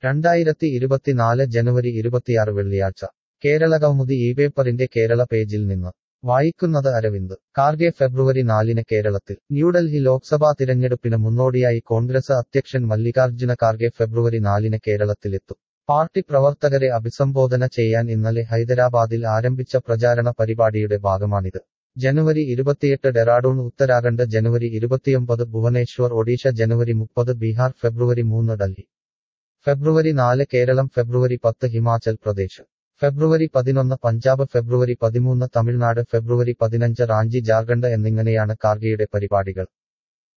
രണ്ടായിരത്തി ഇരുപത്തിനാല് ജനുവരി ഇരുപത്തിയാറ് വെള്ളിയാഴ്ച കേരളകൗമുദി ഈ പേപ്പറിന്റെ കേരള പേജിൽ നിന്ന് വായിക്കുന്നത് അരവിന്ദ് കാർഗെ ഫെബ്രുവരി നാലിന് കേരളത്തിൽ ന്യൂഡൽഹി ലോക്സഭാ തിരഞ്ഞെടുപ്പിന് മുന്നോടിയായി കോൺഗ്രസ് അധ്യക്ഷൻ മല്ലികാർജ്ജുന ഖാർഗെ ഫെബ്രുവരി നാലിന് കേരളത്തിലെത്തും പാർട്ടി പ്രവർത്തകരെ അഭിസംബോധന ചെയ്യാൻ ഇന്നലെ ഹൈദരാബാദിൽ ആരംഭിച്ച പ്രചാരണ പരിപാടിയുടെ ഭാഗമാണിത് ജനുവരി ഇരുപത്തിയെട്ട് ഡെറാഡൂൺ ഉത്തരാഖണ്ഡ് ജനുവരി ഇരുപത്തിയൊമ്പത് ഭുവനേശ്വർ ഒഡീഷ ജനുവരി മുപ്പത് ബീഹാർ ഫെബ്രുവരി മൂന്ന് ഡൽഹി ഫെബ്രുവരി നാല് കേരളം ഫെബ്രുവരി പത്ത് ഹിമാചൽ പ്രദേശ് ഫെബ്രുവരി പതിനൊന്ന് പഞ്ചാബ് ഫെബ്രുവരി പതിമൂന്ന് തമിഴ്നാട് ഫെബ്രുവരി പതിനഞ്ച് റാഞ്ചി ജാർഖണ്ഡ് എന്നിങ്ങനെയാണ് കാർഗിയുടെ പരിപാടികൾ